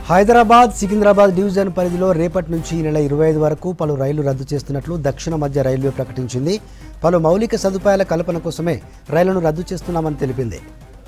Hyderabad Secunderabad division పరిధిలో రేపటి నుంచి ఈ నెల ఇరవై ఐదు వరకు పలు రైళ్లు రద్దు చేస్తున్నట్లు దక్షిణ మధ్య రైల్వే ప్రకటించింది పలు మౌలిక సదుపాయాల కల్పన కోసమే రైళ్లను రద్దు చేస్తున్నామని తెలిపింది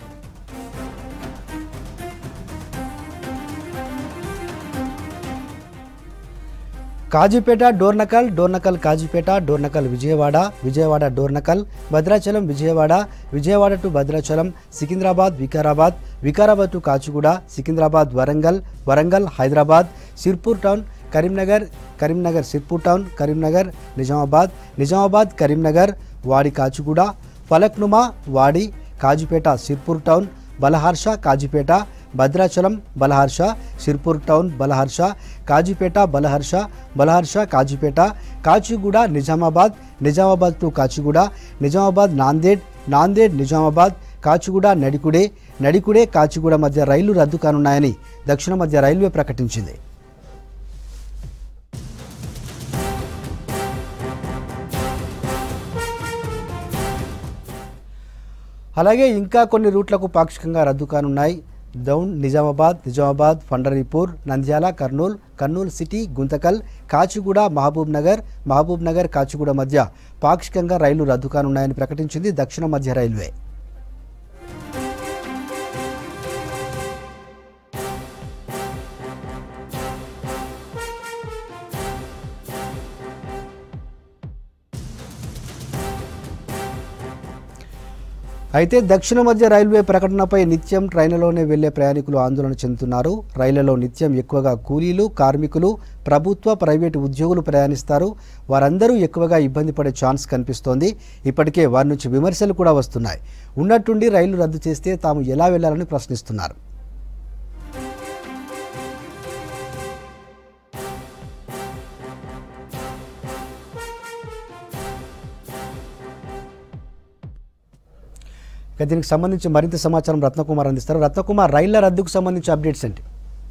Kazipet Dornakal Dornakal Kazipet Dornakal Vijayawada Vijayawada Dornakal Bhadrachalam Vijayawada Vijayawada to Bhadrachalam Secunderabad Vikarabad Vikarabad to Kacheguda Secunderabad Warangal Warangal Hyderabad Sirpur Town Karimnagar Karimnagar Sirpur Town Karimnagar Nizamabad Nizamabad Karimnagar Wadi Kacheguda Falaknuma Wadi Kazipet Sirpur Town Balharshah Kazipet Bhadrachalam Balharshah Sirpur Town Balharshah Kazipet Balharshah Balharshah Kazipet Kacheguda Nizamabad Nizamabad to Kacheguda Nizamabad Nanded Nanded Nizamabad Kacheguda Nadikude Nadikude Kacheguda మధ్య రైళ్లు రద్దు కానున్నాయని దక్షిణ మధ్య రైల్వే ప్రకటించింది అలాగే ఇంకా కొన్ని రూట్లకు పాక్షికంగా రద్దు కానున్నాయి down Nizamabad Nizamabad Pandharpur Nandyal Kurnool Kurnool City Guntakal Kacheguda Mahabubnagar Mahabubnagar Kacheguda మధ్య పాక్షికంగా రైళ్లు రద్దు కానున్నాయని ప్రకటించింది దక్షిణ మధ్య రైల్వే అయితే దక్షిణ మధ్య రైల్వే ప్రకటనపై నిత్యం ట్రైన్లలోనే వెళ్లే ప్రయాణికులు ఆందోళన చెందుతున్నారు రైళ్లలో నిత్యం ఎక్కువగా కూలీలు కార్మికులు ప్రభుత్వ ప్రైవేటు ఉద్యోగులు ప్రయాణిస్తారు వారందరూ ఎక్కువగా ఇబ్బంది పడే ఛాన్స్ కనిపిస్తోంది ఇప్పటికే వారి నుంచి విమర్శలు కూడా వస్తున్నాయి ఉన్నట్టుండి రైళ్లు రద్దు చేస్తే తాము ఎలా వెళ్లాలని ప్రశ్నిస్తున్నారు ఇక దీనికి సంబంధించి మరింత సమాచారం రత్నకుమార్ అందిస్తారు రత్నకుమార్ రైళ్ల రద్దుకు సంబంధించి అప్డేట్స్ ఏంటి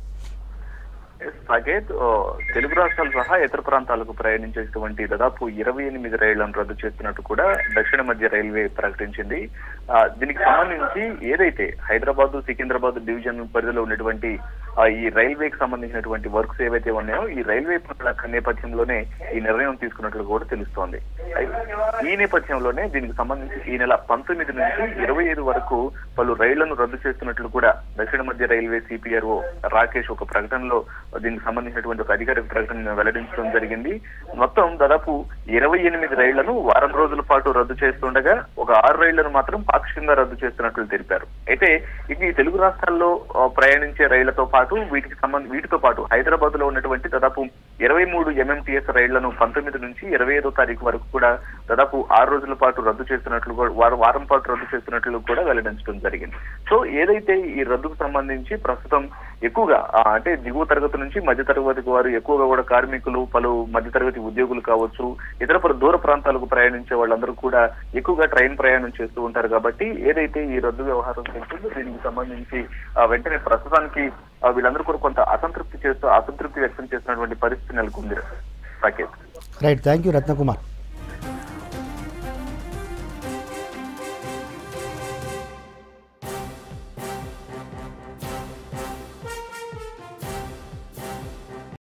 సాకేత్ ఆ, తెలుగు రాష్ట్రాలు సహా ఇతర ప్రాంతాలకు ప్రయాణించేటువంటి దాదాపు ఇరవై ఎనిమిది రైళ్లను రద్దు చేస్తున్నట్టు కూడా దక్షిణ మధ్య రైల్వే ప్రకటించింది ఆ, దీనికి సంబంధించి ఏదైతే హైదరాబాద్ సికింద్రాబాద్ డివిజన్ పరిధిలో ఉన్నటువంటి ఆ, ఈ రైల్వేకి సంబంధించినటువంటి వర్క్స్ ఏవైతే ఉన్నాయో ఈ రైల్వే పనుల నేపథ్యంలోనే ఈ నిర్ణయం తీసుకున్నట్లు కూడా తెలుస్తోంది అయితే ఈ నేపథ్యంలోనే దీనికి సంబంధించి ఈ నెల పంతొమ్మిది నుంచి ఇరవై ఐదు వరకు పలు రైళ్లను రద్దు చేస్తున్నట్లు కూడా దక్షిణ మధ్య రైల్వే సిపిఆర్ఓ రాకేష్ ఒక ప్రకటనలో దీనికి సంబంధించినటువంటి ఒక అధికారిక ప్రకటన వెల్లడించడం జరిగింది మొత్తం దాదాపు ఇరవై ఎనిమిది రైళ్లను వారం రోజుల పాటు రద్దు చేస్తుండగా ఒక ఆరు రైళ్లను మాత్రం పాక్షికంగా రద్దు చేస్తున్నట్లు తెలిపారు అయితే ఇది ఈ తెలుగు రాష్ట్రాల్లో ఆ, ప్రయాణించే రైళ్లతో పాటు వీటికి సంబంధ వీటితో పాటు హైదరాబాద్ లో ఉన్నటువంటి దాదాపు ఇరవై మూడు ఎంఎంటీఎస్ రైళ్లను పంతొమ్మిది నుంచి ఇరవై ఐదో తారీఖు వరకు కూడా దాదాపు ఆరు రోజుల పాటు రద్దు చేస్తున్నట్లు కూడా వారం వారం పాటు రద్దు చేస్తున్నట్లు కూడా వెల్లడించడం జరిగింది సో ఏదైతే ఈ రద్దుకు సంబంధించి ప్రస్తుతం ఎక్కువగా ఆ, అంటే దిగువ తరగతి నుంచి మధ్య తరగతి వారు ఎక్కువగా కూడా కార్మికులు పలు మధ్య తరగతి ఉద్యోగులు కావచ్చు ఇతర ప్ర- దూర ప్రాంతాలకు ప్రయాణించే వాళ్ళందరూ కూడా ఎక్కువగా ట్రైన్ ప్రయాణం చేస్తూ ఉంటారు కాబట్టి ఏదైతే ఈ రద్దు వ్యవహారం ఉంటుందో దీనికి సంబంధించి ఆ, వెంటనే ప్రస్తుతానికి ఆ, వీళ్ళందరూ కూడా కొంత అసంతృప్తి చేస్తూ అసంతృప్తి వ్యక్తం చేస్తున్నటువంటి పరిస్థితి నెలకొంది Saketh right thank you Ratnakumar